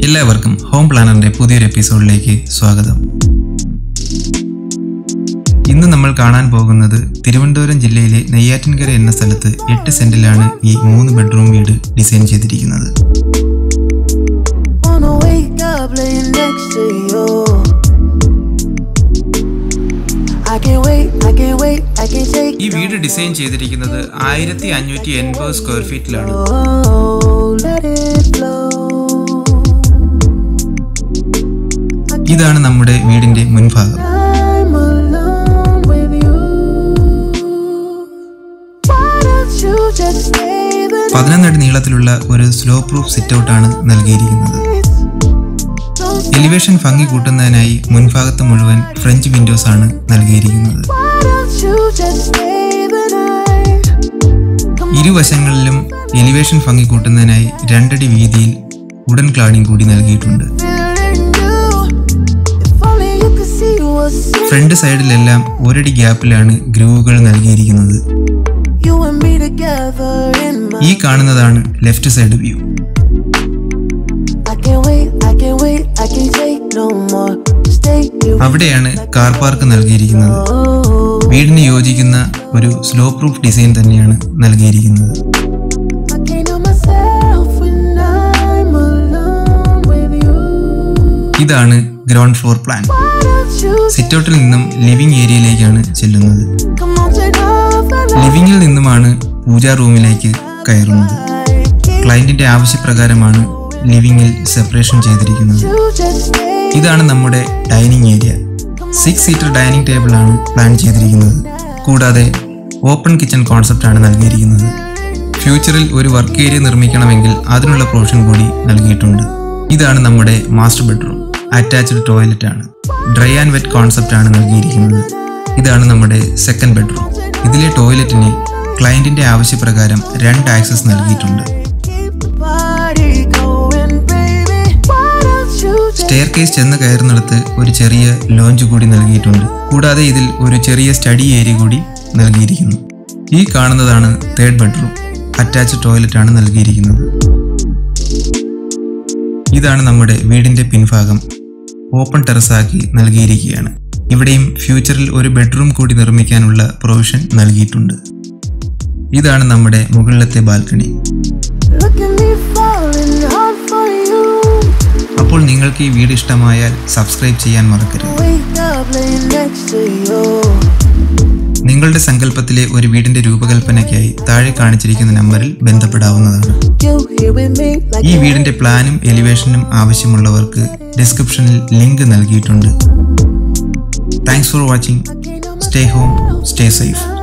എല്ലാവർക്കും ഹോം പ്ലാനറിന്റെ പുതിയൊരു എപ്പിസോഡിലേക്ക് സ്വാഗതം ഇന്ന് നമ്മൾ കാണാൻ പോകുന്നത് തിരുവനന്തപുരം ജില്ലയിലെ നെയ്യാറ്റിൻകര എന്ന സ്ഥലത്ത് എട്ട് സെന്റിലാണ് ഈ മൂന്ന് ബെഡ്റൂം വീട് ഡിസൈൻ ചെയ്തിരിക്കുന്നത് Wanna wake up laying next to you. I can't wait, I can't wait, I can't take ഈ വീട് ഡിസൈൻ ചെയ്തിരിക്കുന്നത് ആയിരത്തി അഞ്ഞൂറ്റി എൺപത് സ്ക്വയർ ഫീറ്റിലാണ് Oh, let it flow. ഇതാണ് നമ്മുടെ വീടിന്റെ മുൻഭാഗം I'm alone with you. Why don't you just stay the പതിനൊന്നടി നീളത്തിലുള്ള ഒരു സ്ലോ പ്രൂഫ് സിറ്റ് ഔട്ടാണ് നൽകിയിരിക്കുന്നത് night? Don't stay. എലിവേഷൻ ഭംഗി കൂട്ടുന്നതിനായി മുൻഭാഗത്ത് മുഴുവൻ ഫ്രഞ്ച് വിൻഡോസ് ആണ് നൽകിയിരിക്കുന്നത് Why don't you just stay the night? Come ഇരുവശങ്ങളിലും എലിവേഷൻ ഭംഗി കൂട്ടുന്നതിനായി രണ്ടടി വീതിയിൽ ഉടൻ ക്ലാഡിംഗ് കൂടി നൽകിയിട്ടുണ്ട് feeling you. If only you could see what's in front സൈഡിലെല്ലാം ഒരടി ഗ്യാപ്പിലാണ് ഗ്രൂവുകൾ നൽകിയിരിക്കുന്നത് you and me together in my. ഈ കാണുന്നതാണ് left side view I can't wait, I can't wait, I can't take no more. Stay here. അവിടെയാണ് car park നൽകിയിരിക്കുന്നത് Oh, വീടിന് യോജിക്കുന്ന ഒരു സ്ലോ പ്രൂഫ് ഡിസൈൻ തന്നെയാണ് നൽകിയിരിക്കുന്നത് I can't know myself when I'm alone with you. ഇതാണ് ground floor plan Why don't you sit ഔട്ടിൽ നിന്നും ലിവിംഗ് ഏരിയയിലേക്കാണ് ചെല്ലുന്നത് come on, take off the light? ലിവിംഗിൽ നിന്നുമാണ് പൂജാ റൂമിലേക്ക് കയറുന്നത് Keep ക്ലയന്റിന്റെ ആവശ്യപ്രകാരമാണ് ലിവിംഗിൽ സെപ്പറേഷൻ ചെയ്തിരിക്കുന്നത് you just stay. ഇതാണ് നമ്മുടെ dining area six seater dining table ആണ് പ്ലാൻ ചെയ്തിരിക്കുന്നത് കൂടാതെ ഓപ്പൺ കിച്ചൺ കോൺസെപ്റ്റ് ആണ് നൽകിയിരിക്കുന്നത് ഫ്യൂച്ചറിൽ ഒരു വർക്ക് ഏരിയ നിർമ്മിക്കണമെങ്കിൽ അതിനുള്ള പ്രൊവിഷൻ കൂടി നൽകിയിട്ടുണ്ട് ഇതാണ് നമ്മുടെ മാസ്റ്റർ ബെഡ്റൂം അറ്റാച്ച്ഡ് ടോയ്ലറ്റ് ആണ് ഡ്രൈ ആൻഡ് വെറ്റ് കോൺസെപ്റ്റ് ആണ് നൽകിയിരിക്കുന്നത് ഇതാണ് നമ്മുടെ സെക്കൻഡ് ബെഡ്റൂം ഇതിലെ ടോയ്ലറ്റിന് ക്ലയന്റിന്റെ ആവശ്യപ്രകാരം രണ്ട് ആക്സസ് നൽകിയിട്ടുണ്ട് Keep the party going, baby. Why don't you just staircase ചെന്ന് കയറുന്നിടത്ത് ഒരു ചെറിയ ലോഞ്ച് കൂടി നൽകിയിട്ടുണ്ട് കൂടാതെ ഇതിൽ ഒരു ചെറിയ സ്റ്റഡി ഏരിയ കൂടി നൽകിയിരിക്കുന്നു ഈ കാണുന്നതാണ് തേർഡ് ബെഡ്റൂം അറ്റാച്ച് ടോയ്ലറ്റ് ആണ് നൽകിയിരിക്കുന്നത് ഇതാണ് നമ്മുടെ വീടിന്റെ പിൻഭാഗം ഓപ്പൺ ടെറസാക്കി നൽകിയിരിക്കുകയാണ് ഇവിടെയും ഫ്യൂച്ചറിൽ ഒരു ബെഡ്റൂം കൂടി നിർമ്മിക്കാനുള്ള പ്രൊവിഷൻ നൽകിയിട്ടുണ്ട് ഇതാണ് നമ്മുടെ മുകളിലത്തെ balcony look at me falling hard for you? അപ്പോൾ നിങ്ങൾക്ക് ഈ വീട് ഇഷ്ടമായാൽ സബ്സ്ക്രൈബ് ചെയ്യാൻ മറക്കരുത് Wake up laying next to you. നിങ്ങളുടെ സങ്കല്പത്തിലെ ഒരു വീടിന്റെ രൂപകൽപ്പനയ്ക്കായി താഴെ കാണിച്ചിരിക്കുന്ന നമ്പറിൽ ബന്ധപ്പെടാവുന്നതാണ് You here with me like ഈ വീടിന്റെ പ്ലാനും എലിവേഷനും ആവശ്യമുള്ളവർക്ക് ഡിസ്ക്രിപ്ഷനിൽ ലിങ്ക് നൽകിയിട്ടുണ്ട് thanks for watching stay home stay safe